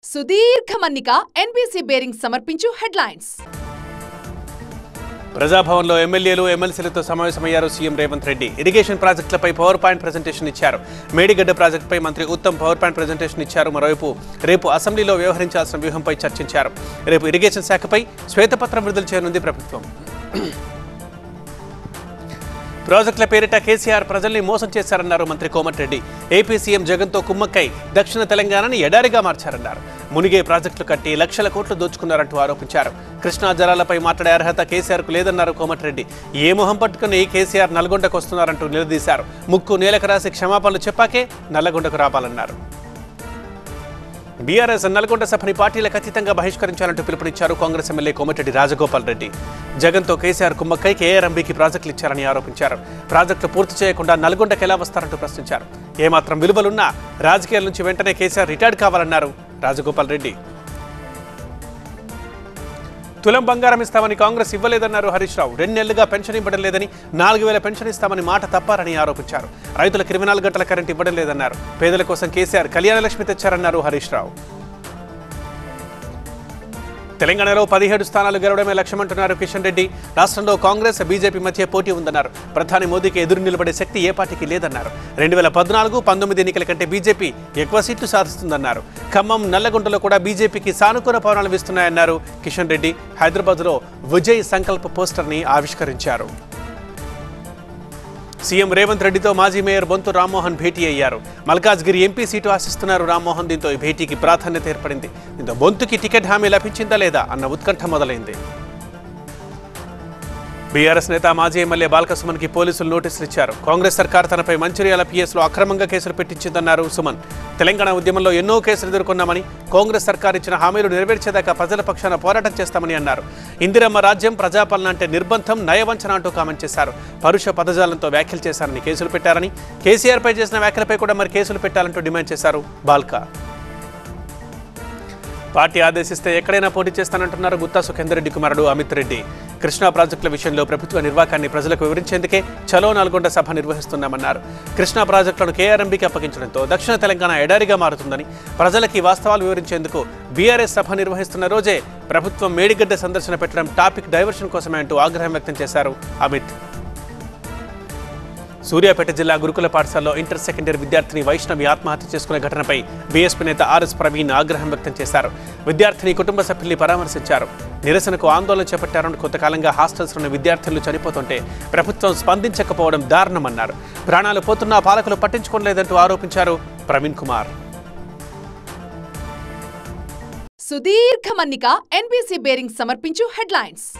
సుదీర్ఘ మన్నిక NBC bearing సమర్పించు హెడ్లైన్స్ ప్రజాభవన్లో ఎమ్మెల్యేలు ఎమ్మెల్సీలతో సమావేశమయ్యారు సీఎం రేవంత్ రెడ్డి ఇరిగేషన్ ప్రాజెక్టులపై పవర్ పాయింట్ ప్రజెంటేషన్ ఇచ్చారు మేడిగడ్డ ప్రాజెక్టుపై మంత్రి ఉత్తమ్ పవర్ పాయింట్ ప్రజెంటేషన్ ఇచ్చారు మరోవైపు రేపు అసెంబ్లీలో వ్యవహరించాల్సిన వ్యూహంపై చర్చించారు రేపు ఇరిగేషన్ శాఖపై శ్వేతపత్రం విడుదల చేయనుంది ప్రభుత్వం ప్రాజెక్టుల పేరిట కేసీఆర్ ప్రజల్ని మోసం చేశారన్నారు మంత్రి కోమటిరెడ్డి ఏపీ సీఎం జగన్తో కుమ్మక్కై దక్షిణ తెలంగాణని ఎడారిగా మార్చారన్నారు మునిగే ప్రాజెక్టులు కట్టి లక్షల కోట్లు దోచుకున్నారంటూ ఆరోపించారు కృష్ణా జలాలపై మాట్లాడే అర్హత కేసీఆర్కు లేదన్నారు కోమటిరెడ్డి ఏ మొహం పట్టుకుని కేసీఆర్ నల్గొండకు వస్తున్నారంటూ నిలదీశారు ముక్కు నేలకు రాసి క్షమాపణలు చెప్పాకే నల్లగొండకు రావాలన్నారు బీఆర్ఎస్ నల్గొండ సభని పార్టీలకు అతీతంగా బహిష్కరించాలంటూ పిలుపునిచ్చారు కాంగ్రెస్ ఎమ్మెల్యే కోమటిరెడ్డి రాజగోపాల్ రెడ్డి జగన్తో కేసీఆర్ కుమ్మక్కై కేఆర్ఎంబీకి ప్రాజెక్టులు ఇచ్చారని ఆరోపించారు ప్రాజెక్టులు పూర్తి చేయకుండా నల్గొండకు ఎలా వస్తారంటూ ప్రశ్నించారు ఏమాత్రం విలువలున్నా రాజకీయాల నుంచి వెంటనే కేసీఆర్ రిటైర్డ్ కావాలన్నారు రాజగోపాల్ రెడ్డి తులం బంగారం ఇస్తామని కాంగ్రెస్ ఇవ్వలేదన్నారు హరీష్ రావు రెండు నెలలుగా పెన్షన్ ఇవ్వడం లేదని నాలుగు వేల పెన్షన్ ఇస్తామని మాట తప్పారని ఆరోపించారు రైతులకు ఇరవై నాలుగు గంటల కరెంట్ ఇవ్వడం లేదన్నారు పేదల కోసం కేసీఆర్ కళ్యాణ లక్ష్మి తెచ్చారన్నారు హరీష్ రావు తెలంగాణలో పదిహేడు స్థానాలు గెలవడమే లక్ష్యమంటున్నారు కిషన్ రెడ్డి రాష్ట్రంలో కాంగ్రెస్ బీజేపీ మధ్య పోటీ ఉందన్నారు ప్రధాని మోదీకి ఎదురు నిలబడే శక్తి ఏ పార్టీకి లేదన్నారు రెండు వేల పద్నాలుగు పంతొమ్మిది ఎన్నికల కంటే బీజేపీ ఎక్కువ సీట్లు సాధిస్తుందన్నారు ఖమ్మం నల్లగొండలో కూడా బీజేపీకి సానుకూల పవనాలు వీస్తున్నాయన్నారు కిషన్ రెడ్డి హైదరాబాద్లో విజయ్ సంకల్ప పోస్టర్ని ఆవిష్కరించారు సీఎం రేవంత్ రెడ్డితో మాజీ మేయర్ బొంతు రామ్మోహన్ భేటీ అయ్యారు మల్కాజ్గిరి ఎంపీ సీటు ఆశిస్తున్నారు రామ్మోహన్ దీంతో ఈ భేటీకి ప్రాధాన్యత ఏర్పడింది దీంతో బొంతుకి టికెట్ హామీ లభించిందా లేదా అన్న ఉత్కంఠ మొదలైంది బీఆర్ఎస్ నేత మాజీ ఎమ్మెల్యే బాలకసుమన్కి పోలీసులు నోటీసులు ఇచ్చారు కాంగ్రెస్ సర్కార్ తనపై మంచిర్యాల పిఎస్లో అక్రమంగా కేసులు పెట్టించిందన్నారు సుమన్ తెలంగాణ ఉద్యమంలో ఎన్నో కేసులు ఎదుర్కొన్నామని కాంగ్రెస్ సర్కార్ ఇచ్చిన హామీలు నెరవేర్చేదాకా ప్రజల పక్షాన పోరాటం చేస్తామని అన్నారు ఇందిరమ్మ రాజ్యం ప్రజాపాలన అంటే నిర్బంధం నయవంచన అంటూ కామెంట్ చేశారు పరుష పదజాలంతో వ్యాఖ్యలు చేశారని కేసులు పెట్టారని కేసీఆర్పై చేసిన వ్యాఖ్యలపై కూడా మరి కేసులు పెట్టాలంటూ డిమాండ్ చేశారు బాల్కా పార్టీ ఆదేశిస్తే ఎక్కడైనా పోటీ చేస్తానంటున్నారు గుత్తా సుఖేందర్ రెడ్డి కుమారుడు అమిత్ రెడ్డి కృష్ణా ప్రాజెక్టుల విషయంలో ప్రభుత్వ నిర్వాకాన్ని ప్రజలకు వివరించేందుకే చలో నల్గొండ సభ నిర్వహిస్తున్నామన్నారు కృష్ణా ప్రాజెక్టులను కేఆర్ఎంబీకి అప్పగించడంతో దక్షిణ తెలంగాణ ఎడారిగా మారుతుందని ప్రజలకి వాస్తవాలు వివరించేందుకు బీఆర్ఎస్ సభ నిర్వహిస్తున్న రోజే ప్రభుత్వం మేడిగడ్డ సందర్శన పెట్టడం టాపిక్ డైవర్షన్ కోసమే అంటూ ఆగ్రహం వ్యక్తం చేశారు అమిత్ సూర్యాపేట జిల్లా గురుకుల పాఠశాలలో ఇంటర్ సెకండరీ విద్యార్థిని వైష్ణవి ఆత్మహత్య చేసుకునే ఘటనపై బీఎస్పీ నేత ఆర్ఎస్ ప్రవీణ్ ఆగ్రహం వ్యక్తం చేశారు విద్యార్థిని కుటుంబ సభ్యుల్ని పరామర్శించారు నిరసనకు ఆందోళన చేపట్టారని కొంతకాలంగా హాస్టల్స్లోని విద్యార్థులు చనిపోతుంటే ప్రభుత్వం స్పందించకపోవడం దారుణమన్నారు ప్రాణాలు పోతున్నా పాలకులు పట్టించుకోలేదంటూ ఆరోపించారు ప్రవీణ్ కుమార్ సుదీర్ఘ మన్నిక ఎన్బీసీ బేరింగ్ సమర్పించు హెడ్లైన్స్